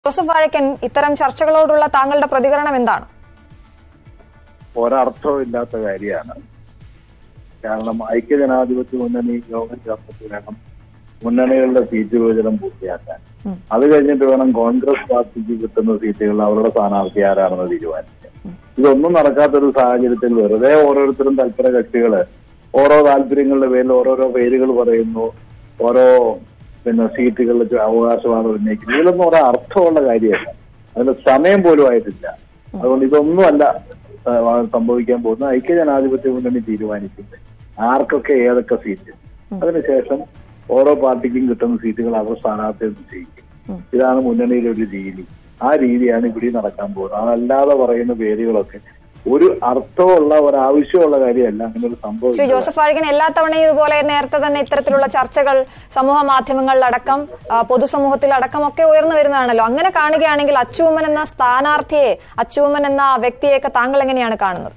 Joseph Vazhakkan ഇത്തരം ചർച്ചകളോടുള്ള താങ്കളുടെ പ്രതികരണം എന്താണ് ഒരർത്ഥവും ഇല്ലാത്ത കാര്യമാണ് കാരണം ഐക്യജനാധിപത്യ മുന്നണി യോഗം ചേർന്നിട്ട് വേണം മുന്നണികളുടെ സീറ്റ് വിഭജനം പൂർത്തിയാക്കാൻ അത് കഴിഞ്ഞിട്ട് വേണം കോൺഗ്രസ് പാർട്ടിക്ക് കിട്ടുന്ന സീറ്റുകൾ അവരുടെ സ്ഥാനാർത്ഥി ആരാണെന്ന് തീരുമാനിക്കാൻ ഇതൊന്നും നടക്കാത്തൊരു സാഹചര്യത്തിൽ വെറുതെ ഓരോരുത്തരും തൽപര കക്ഷികള് ഓരോ താല്പര്യങ്ങളുടെ പേരിൽ ഓരോരോ പേരുകൾ പറയുന്നു ഓരോ പിന്നെ സീറ്റുകളിൽ അവകാശവാദം ഉന്നയിക്കുന്നു ഇതിലൊന്നും ഒരു അർത്ഥമുള്ള കാര്യമല്ല അതിന് സമയം പോലും ആയിട്ടില്ല അതുകൊണ്ട് ഇതൊന്നുമല്ല ആ, സംഭവിക്കാൻ പോകുന്ന ഐക്യജനാധിപത്യ മുന്നണി തീരുമാനിക്കുന്നത് ആർക്കൊക്കെ ഏതൊക്കെ സീറ്റ് അതിനുശേഷം ഓരോ പാർട്ടിക്കും കിട്ടുന്ന സീറ്റുകൾ അവർ സ്ഥാനാർത്ഥി നിശ്ചയിക്കും ഇതാണ് മുന്നണിയിലെ ഒരു രീതി ആ രീതിയാണ് ഇവിടെ നടക്കാൻ പോകുന്നത് അതല്ലാതെ പറയുന്ന പേരുകളൊക്കെ ഒരു അർത്ഥമുള്ള ഒരാവശ്യമുള്ള കാര്യമല്ല അങ്ങനെ ഒരു സംഭവം ശ്രീ ജോസഫ് വാഴക്കൻ എല്ലാ തവണയും ഇതുപോലെ നേരത്തെ തന്നെ ഇത്തരത്തിലുള്ള ചർച്ചകൾ സമൂഹ മാധ്യമങ്ങളിലടക്കം ആ, പൊതുസമൂഹത്തിലടക്കം ഒക്കെ ഉയർന്നു വരുന്നതാണല്ലോ അങ്ങനെ കാണുകയാണെങ്കിൽ അച്ചൂമ്മൻ എന്ന സ്ഥാനാർത്ഥിയെ അച്ചൂമ്മൻ എന്ന വ്യക്തിയെയൊക്കെ താങ്കൾ എങ്ങനെയാണ് കാണുന്നത്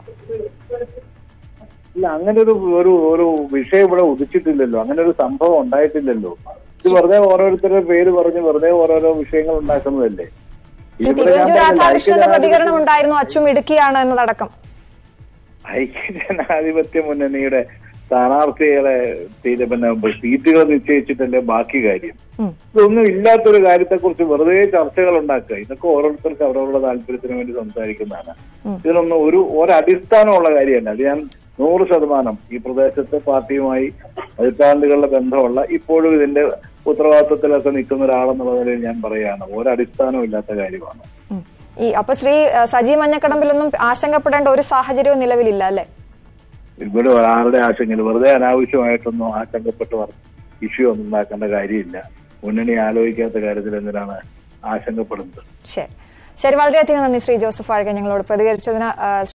ഇല്ല അങ്ങനെ ഒരു ഒരു ഒരു വിഷയം ഇവിടെ ഉദിച്ചിട്ടില്ലല്ലോ അങ്ങനെ ഒരു സംഭവം ഉണ്ടായിട്ടില്ലല്ലോ ഇത് വെറുതെ ഓരോരുത്തരുടെ പേര് പറഞ്ഞ് വെറുതെ ഓരോരോ വിഷയങ്ങൾ ഉണ്ടാക്കുന്നതല്ലേ ഈ ഇവിടെ ഞാൻ തിരുവഞ്ചൂർ പറഞ്ഞില്ലേ, രാധാകൃഷ്ണന്റെ ഐക്യജനാധിപത്യ- പ്രതികരണം ഉണ്ടായിരുന്നു അച്ചും ഇടുക്കിയാണ് എന്നതടക്കം ഐക്യജനാധിപത്യ മുന്നണിയുടെ സ്ഥാനാർത്ഥികളെ തീരെ പിന്നെ സീറ്റുകൾ നിശ്ചയിച്ചിട്ടല്ലേ ബാക്കി കാര്യം ഉം. ഇതൊന്നും ഇല്ലാത്തൊരു കാര്യത്തെ കുറിച്ച് വെറുതെ ചർച്ചകൾ ഉണ്ടാക്കുക ഇതൊക്കെ ഓരോരുത്തർക്ക് അവരവരുടെ താല്പര്യത്തിന് വേണ്ടി സംസാരിക്കുന്നതാണ് ഇതിനൊന്നും ഒരു ഒരടിസ്ഥാനമുള്ള കാര്യമല്ല അത് ഞാൻ നൂറ് ശതമാനം ഈ പ്രദേശത്തെ പാർട്ടിയുമായി പതിറ്റാണ്ടുകളുടെ ബന്ധമുള്ള ഇപ്പോഴും ഇതിന്റെ ഉത്തരവാദിത്വത്തിലൊക്കെ നിൽക്കുന്ന ഒരാളെന്നുള്ള നിലയിൽ ഞാൻ പറയുകയാണ് ഒരടിസ്ഥാനവും ഇല്ലാത്ത കാര്യമാണ് ഉം. ഈ അപ്പൊ ശ്രീ ആ, സജി മഞ്ഞക്കടമ്പിലൊന്നും ആശങ്കപ്പെടേണ്ട ഒരു സാഹചര്യവും നിലവിലില്ല അല്ലെ ഇവിടെ ആരുടെ ആശങ്കയില്ല വെറുതെ അനാവശ്യമായിട്ടൊന്നും ആശങ്കപ്പെട്ട് ഇഷ്യൂ ഒന്നും ഉണ്ടാക്കേണ്ട കാര്യമില്ല മുന്നണി ആലോചിക്കാത്ത കാര്യത്തിൽ എന്തിനാണ് ആശങ്കപ്പെടുന്നത് ശരി ശരി വളരെയധികം നന്ദി ശ്രീ ജോസഫ് വാഴക്കൻ ഞങ്ങളോട് പ്രതികരിച്ചതിന് ആ,